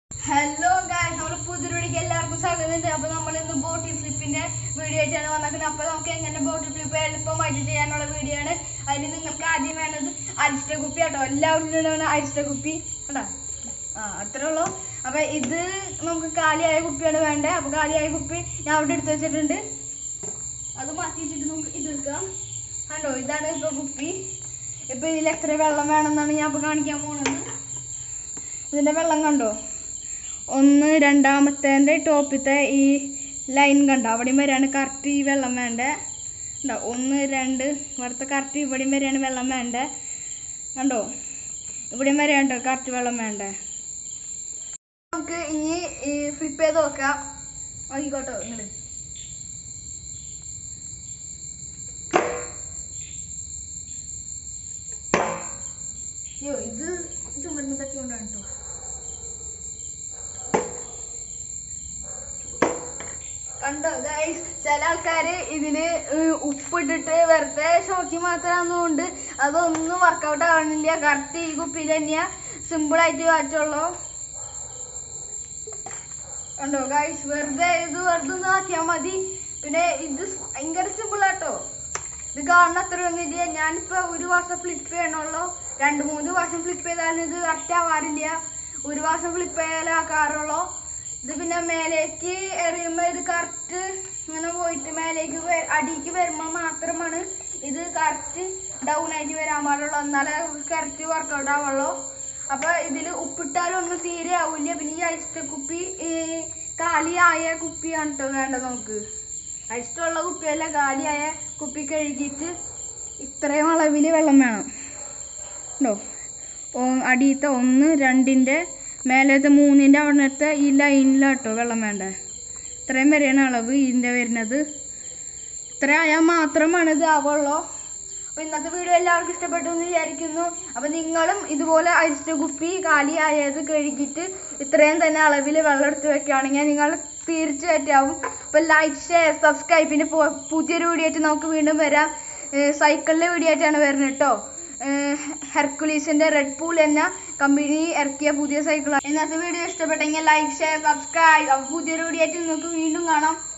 hello guys നമ്മുടെ പുതിയ വീഡിയോക്ക് എല്ലാവർക്കും സ്വാഗതം അപ്പൊ നമ്മൾ ഇന്ന് ബോട്ടിൽ ഫ്ലിപ്പിന്റെ വീഡിയോ ആയിട്ടാണ് വന്നിരിക്കുന്നത് അപ്പൊ നമുക്ക് എങ്ങനെ ബോട്ടിൽ ഫ്ലിപ്പ് എളുപ്പമായിട്ട് ചെയ്യാനുള്ള വീഡിയോ ആണ് അതിന് നിങ്ങൾക്ക് ആദ്യം വേണ്ടത് അരിസ്റ്റ കുപ്പി കേട്ടോ എല്ലാവരും അരിസ്റ്റ കുപ്പി കേട്ടോ ആ അത്രേ ഉള്ളൂ അപ്പൊ ഇത് നമുക്ക് കാലിയായ കുപ്പിയാണ് വേണ്ടത് അപ്പൊ കാലിയായ കുപ്പി ഞാൻ അവിടെ എടുത്തു വെച്ചിട്ടുണ്ട് അത് മാറ്റി വെച്ചിട്ട് നമുക്ക് ഇത് എടുക്കാം കണ്ടോ ഇതാണ് ഇപ്പൊ കുപ്പി ഇപ്പൊ ഇതിൽ എത്ര വെള്ളം വേണമെന്നാണ് ഞാൻ ഇപ്പൊ കാണിക്കാൻ പോകുന്നത് ഇതിന്റെ വെള്ളം കണ്ടോ ഒന്ന് രണ്ടാമത്തേൻ്റെ ടോപ്പിത്തെ ഈ ലൈൻ കണ്ടോ അവിടെയും വരെയാണ് കറക്റ്റ് ഈ വെള്ളം വേണ്ടേ ഉണ്ടോ ഒന്ന് രണ്ട് ഇവിടുത്തെ കറക്റ്റ് ഇവിടെയും വരെയാണ് വെള്ളം വേണ്ടേ കണ്ടോ ഇവിടെയും വരെയാണ് കേട്ടോ കറക്റ്റ് വെള്ളം വേണ്ടേ നമുക്ക് ഇനി ഫ്ലിപ്പ് ചെയ്ത് നോക്കാം നോക്കിക്കോട്ടോ നിങ്ങൾ അയ്യോ ഇത് ചുമരുന്ന് തട്ടിക്കൊണ്ടാണ് കേട്ടോ കണ്ടോ ഗൈസ് ചില ആൾക്കാര് ഇതില് ഏഹ്, ഉപ്പിട്ടിട്ട് വെറുതെ ഷോക്കി മാത്രമാകുന്നതുകൊണ്ട് അതൊന്നും വർക്കൗട്ട് ആവണില്ല കറക്റ്റ് ഈ കുപ്പിയിൽ തന്നെയാ സിമ്പിൾ ആയിട്ട് കാറ്റുള്ളൂ കണ്ടോ ഗൈസ് വെറുതെ ഇത് വെറുതെ ഒന്ന് ആക്കിയാൽ മതി പിന്നെ ഇത് ഭയങ്കര സിമ്പിൾ ആട്ടോ ഇത് കാണുന്ന അത്ര ഒന്നുമില്ല ഞാനിപ്പോ ഒരു മാസം ഫ്ലിപ്പ് ചെയ്യണുള്ളൂ രണ്ട് മൂന്ന് വർഷം ഫ്ലിപ്പ് ചെയ്താലും ഇത് കറക്റ്റ് ആവാറില്ല ഒരു മാസം ഫ്ലിപ്പ് ചെയ്യാലേ ആക്കാറുള്ളൂ ഇത് പിന്നെ മേലേക്ക് എറിയുമ്പോൾ ഇത് കറക്റ്റ് ഇങ്ങനെ പോയിട്ട് മേലേക്ക് വ- അടിക്ക് വരുമ്പോൾ മാത്രമാണ് ഇത് കറക്റ്റ് ഡൗൺ ആയിട്ട് വരാൻ പാടുള്ളൂ എന്നാലേ കറക്റ്റ് വർക്കൗട്ട് ആവുള്ളൂ അപ്പൊ ഇതിൽ ഉപ്പിട്ടാലും ഒന്നും തീരെ ആവില്ല പിന്നെ ഈ ഐസ് കുപ്പി ഈ കാലിയായ കുപ്പിയാണ് കേട്ടോ വേണ്ടത് നമുക്ക് ഐസുള്ള കുപ്പിയല്ല കാലിയായ കുപ്പി കഴുകിയിട്ട് ഇത്രയും അളവിൽ വെള്ളം വേണം ഉണ്ടോ ഓ- അടിയത്തെ ഒന്ന് രണ്ടിൻ്റെ മേലത്തെ മൂന്നിൻ്റെ അവിടുത്തെ ഈ ലൈനിലാട്ടോ വെള്ളം വേണ്ടേ ഇത്രയും വരെയാണ് അളവ് ഇതിൻ്റെ വരുന്നത് ഇത്ര ആയാൽ മാത്രമാണ് ഇത് ആവുള്ളൂ അപ്പോൾ ഇന്നത്തെ വീഡിയോ എല്ലാവർക്കും ഇഷ്ടപ്പെട്ടു എന്ന് വിചാരിക്കുന്നു അപ്പോൾ നിങ്ങളും ഇതുപോലെ അരിച്ച കുപ്പി കാലിയായത് കഴുകിയിട്ട് ഇത്രയും തന്നെ അളവിൽ വെള്ളം എടുത്ത് വെക്കുകയാണെങ്കിൽ നിങ്ങൾ തീർച്ചയായിട്ടും ആവും അപ്പോൾ ലൈക്ക് ഷെയർ സബ്സ്ക്രൈബ് പിന്നെ പു- പുതിയൊരു വീഡിയോ ആയിട്ട് നമുക്ക് വീണ്ടും വരാം സൈക്കിളിൻ്റെ വീഡിയോ ആയിട്ടാണ് വരുന്നത് കേട്ടോ ഹെർക്കുലീസിന്റെ റെഡ് പൂൾ എന്ന കമ്പനി ഇറക്കിയ പുതിയ സൈക്കിളാണ് ഇന്നത്തെ വീഡിയോ ഇഷ്ടപ്പെട്ടെങ്കിൽ ലൈക്ക് ഷെയർ സബ്സ്ക്രൈബ് അപ്പോൾ പുതിയൊരു വീഡിയോ ആയിട്ട് നിങ്ങൾക്ക് വീണ്ടും കാണാം